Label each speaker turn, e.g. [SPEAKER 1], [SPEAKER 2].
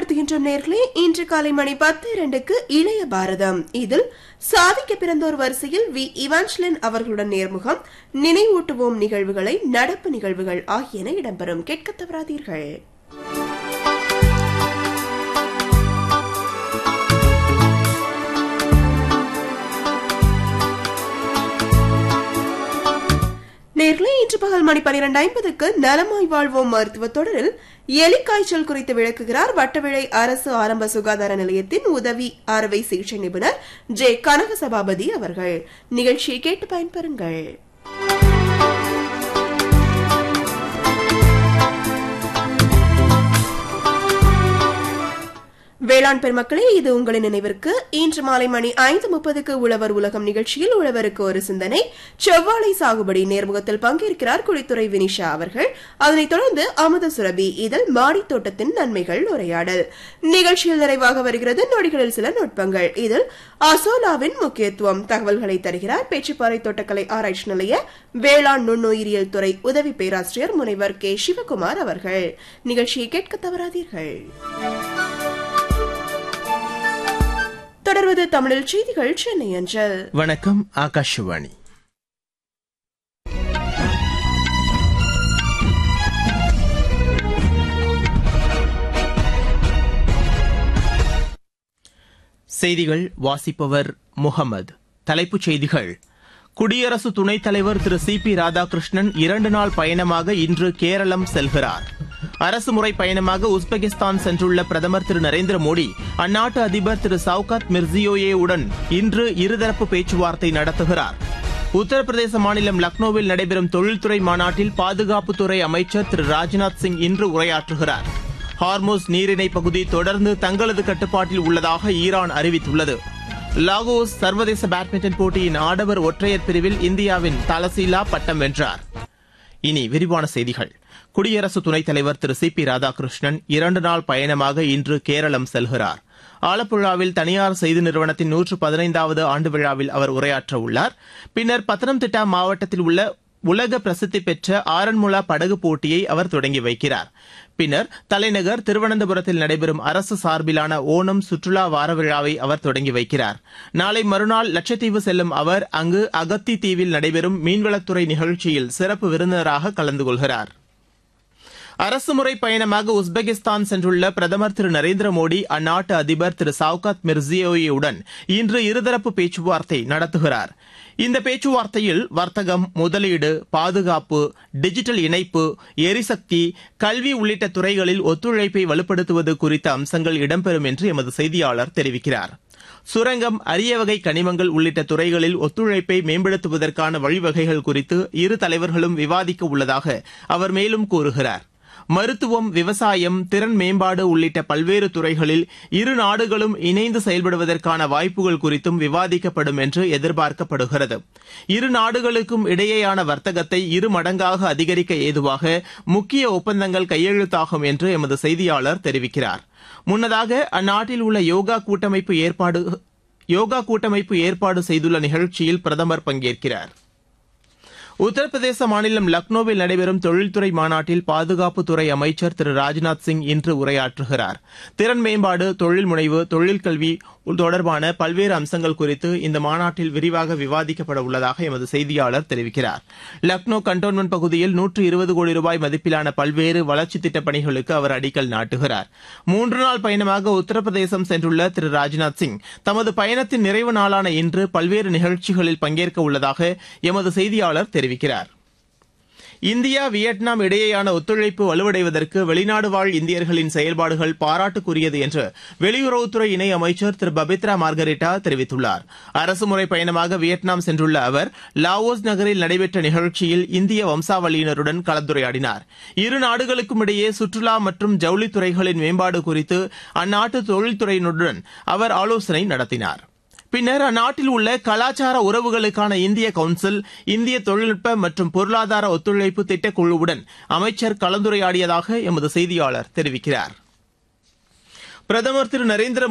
[SPEAKER 1] அறிமுகப்படுத்துகின்ற நேர்களே இன்று காலை மணி பத்து இரண்டுக்கு இளைய பாரதம் இதில் சாதிக்க பிறந்தோர் வரிசையில் வி இவான்ஸ்லின் அவர்களுடன் நேர்முகம் நினைவூட்டுவோம் நிகழ்வுகளை நடப்பு நிகழ்வுகள் ஆகியன இடம்பெறும் கேட்க தவறாதீர்கள் நேர்களே இன்று பகல் மணி பனிரெண்டு ஐம்பதுக்கு நலமாய் வாழ்வோம் மருத்துவ தொடரில் எலிக்காய்ச்சல் குறித்து விளக்குகிறார் வட்டவிழை அரசு ஆரம்ப சுகாதார நிலையத்தின் உதவி அறுவை சிகிச்சை நிபுணர் ஜே கனக சபாபதி அவர்கள் நிகழ்ச்சியை கேட்டு பயன்பெறுங்கள் வேளாண் பெருமக்களே இது உங்களின் நினைவிற்கு இன்று மாலை மணி ஐந்து முப்பதுக்கு உழவர் உலகம் நிகழ்ச்சியில் உழவருக்கு ஒரு சிந்தனை செவ்வாழை சாகுபடி நேர்முகத்தில் பங்கேற்கிறார் குடித்துறை வினிஷா அவர்கள் அதனைத் தொடர்ந்து அமுத சுரபி இதில் மாடித் தோட்டத்தின் நன்மைகள் உரையாடல் நிகழ்ச்சியில் நிறைவாக வருகிறது நொடிகளில் சில நுட்பங்கள் இதில் அசோலாவின் முக்கியத்துவம் தகவல்களை தருகிறார் பேச்சுப்பாறை தோட்டக்கலை ஆராய்ச்சி நிலைய வேளாண் நுண்ணுயிரியல் துறை உதவி பேராசிரியர் முனைவர் கே சிவகுமார் அவர்கள் நிகழ்ச்சியை கேட்க தவறாதீர்கள் தொடர்வது தமிழில் செய்திகள் சென்னை அஞ்சல்
[SPEAKER 2] வணக்கம் ஆகாஷவாணி செய்திகள் வாசிப்பவர் முகமது தலைப்புச் செய்திகள் குடியரசு துணைத் தலைவர் திரு சி பி ராதாகிருஷ்ணன் இரண்டு நாள் பயணமாக இன்று கேரளம் செல்கிறார் அரசுமுறை பயணமாக உஸ்பெகிஸ்தான் சென்றுள்ள பிரதமர் திரு நரேந்திர மோடி அந்நாட்டு அதிபர் திரு சவுகாத் மிர்சியோயே உடன் இன்று இருதரப்பு பேச்சுவார்த்தை நடத்துகிறார் உத்தரப்பிரதேச மாநிலம் லக்னோவில் நடைபெறும் தொழில்துறை மாநாட்டில் பாதுகாப்புத்துறை அமைச்சர் திரு ராஜ்நாத் சிங் இன்று உரையாற்றுகிறார் ஹார்மோஸ் நீரிணை பகுதி தொடர்ந்து தங்களது கட்டுப்பாட்டில் உள்ளதாக ஈரான் அறிவித்துள்ளது லாகோஸ் சர்வதேச பேட்மிண்டன் போட்டியின் ஆடவர் ஒற்றையர் பிரிவில் இந்தியாவின் தலசீலா பட்டம் வென்றார் இனி விரிவான செய்திகள் குடியரசு துணைத் தலைவர் திரு சி பி ராதாகிருஷ்ணன் இரண்டு நாள் பயணமாக இன்று கேரளம் செல்கிறார் ஆலப்புழாவில் தனியார் செய்தி நிறுவனத்தின் நூற்று பதினைந்தாவது ஆண்டு விழாவில் அவர் உரையாற்ற உள்ளார் பின்னர் பத்தனம்திட்டா மாவட்டத்தில் உள்ள உலக பிரசித்தி பெற்ற ஆரன்முளா படகு போட்டியை அவர் தொடங்கி வைக்கிறார் பின்னர் தலைநகர் திருவனந்தபுரத்தில் நடைபெறும் அரசு சார்பிலான ஓணம் சுற்றுலா வார விழாவை அவர் தொடங்கி வைக்கிறார் நாளை மறுநாள் லட்சத்தீவு செல்லும் அவர் அங்கு அகத்தி தீவில் நடைபெறும் மீன்வளத்துறை நிகழ்ச்சியில் சிறப்பு விருந்தினராக கலந்து கொள்கிறார் அரசுமுறை பயணமாக உஸ்பெகிஸ்தான் சென்றுள்ள பிரதமர் திரு நரேந்திர மோடி அந்நாட்டு அதிபர் திரு சவுகாத் மிர்சியோயுடன் இன்று இருதரப்பு பேச்சுவார்த்தை நடத்துகிறார் இந்த பேச்சுவார்த்தையில் வர்த்தகம் முதலீடு பாதுகாப்பு டிஜிட்டல் இணைப்பு எரிசக்தி கல்வி உள்ளிட்ட துறைகளில் ஒத்துழைப்பை வலுப்படுத்துவது குறித்த அம்சங்கள் இடம்பெறும் என்று எமது செய்தியாளர் தெரிவிக்கிறார் சுரங்கம் அரிய வகை கனிமங்கள் உள்ளிட்ட துறைகளில் ஒத்துழைப்பை மேம்படுத்துவதற்கான வழிவகைகள் குறித்து இரு தலைவர்களும் விவாதிக்க உள்ளதாக அவர் மேலும் கூறுகிறார் மருத்துவம் விவசாயம் திறன் மேம்பாடு உள்ளிட்ட பல்வேறு துறைகளில் இரு நாடுகளும் இணைந்து செயல்படுவதற்கான வாய்ப்புகள் குறித்தும் விவாதிக்கப்படும் என்று எதிர்பார்க்கப்படுகிறது இரு நாடுகளுக்கும் இடையேயான வர்த்தகத்தை இரு மடங்காக அதிகரிக்க ஏதுவாக முக்கிய ஒப்பந்தங்கள் கையெழுத்தாகும் என்று எமது செய்தியாளர் தெரிவிக்கிறார் முன்னதாக அந்நாட்டில் உள்ள யோகா கூட்டமைப்பு ஏற்பாடு யோகா கூட்டமைப்பு ஏற்பாடு செய்துள்ள நிகழ்ச்சியில் பிரதமர் பங்கேற்கிறார் உத்தரப்பிரதேச மாநிலம் லக்னோவில் நடைபெறும் தொழில்துறை மாநாட்டில் பாதுகாப்புத்துறை அமைச்சர் திரு ராஜ்நாத் சிங் இன்று உரையாற்றுகிறார் திறன் மேம்பாடு தொழில் முனைவு தொழில் கல்வி தொடர்பான பல்வேறு அம்சங்கள் குறித்து இந்த மாநாட்டில் விரிவாக விவாதிக்கப்பட உள்ளதாக எமது செய்தியாளர் தெரிவிக்கிறார் லக்னோ கண்டோன்மெண்ட் பகுதியில் நூற்று இருபது கோடி ரூபாய் மதிப்பிலான பல்வேறு வளர்ச்சித் திட்டப் பணிகளுக்கு அவர் அடிக்கல் நாட்டுகிறார் மூன்று நாள் பயணமாக உத்தரப்பிரதேசம் சென்றுள்ள திரு ராஜ்நாத் சிங் தமது பயணத்தின் நிறைவு நாளான இன்று பல்வேறு நிகழ்ச்சிகளில் பங்கேற்க உள்ளதாக எமது செய்தியாளர் தெரிவிக்கிறார் இந்தியா வியட்நாம் இடையேயான ஒத்துழைப்பு வலுவடைவதற்கு வெளிநாடு வாழ் இந்தியர்களின் செயல்பாடுகள் பாராட்டுக்குரியது என்று வெளியுறவுத்துறை இணை அமைச்சர் திரு பபித்ரா மார்கரிட்டா தெரிவித்துள்ளார் அரசுமுறை பயணமாக வியட்நாம் சென்றுள்ள அவர் லாவோஸ் நகரில் நடைபெற்ற நிகழ்ச்சியில் இந்திய வம்சாவளியினருடன் கலந்துரையாடினார் இரு நாடுகளுக்கும் இடையே சுற்றுலா மற்றும் ஜவுளித்துறைகளின் மேம்பாடு குறித்து அந்நாட்டு தொழில்துறையினருடன் அவர் ஆலோசனை நடத்தினார் பின்னர் அந்நாட்டில் உள்ள கலாச்சார உறவுகளுக்கான இந்திய கவுன்சில் இந்திய தொழில்நுட்ப மற்றும் பொருளாதார ஒத்துழைப்பு திட்டக்குழுவுடன் அமைச்சர் கலந்துரையாடியதாக எமது செய்தியாளர் தெரிவிக்கிறார் பிரதமர் திரு நரேந்திர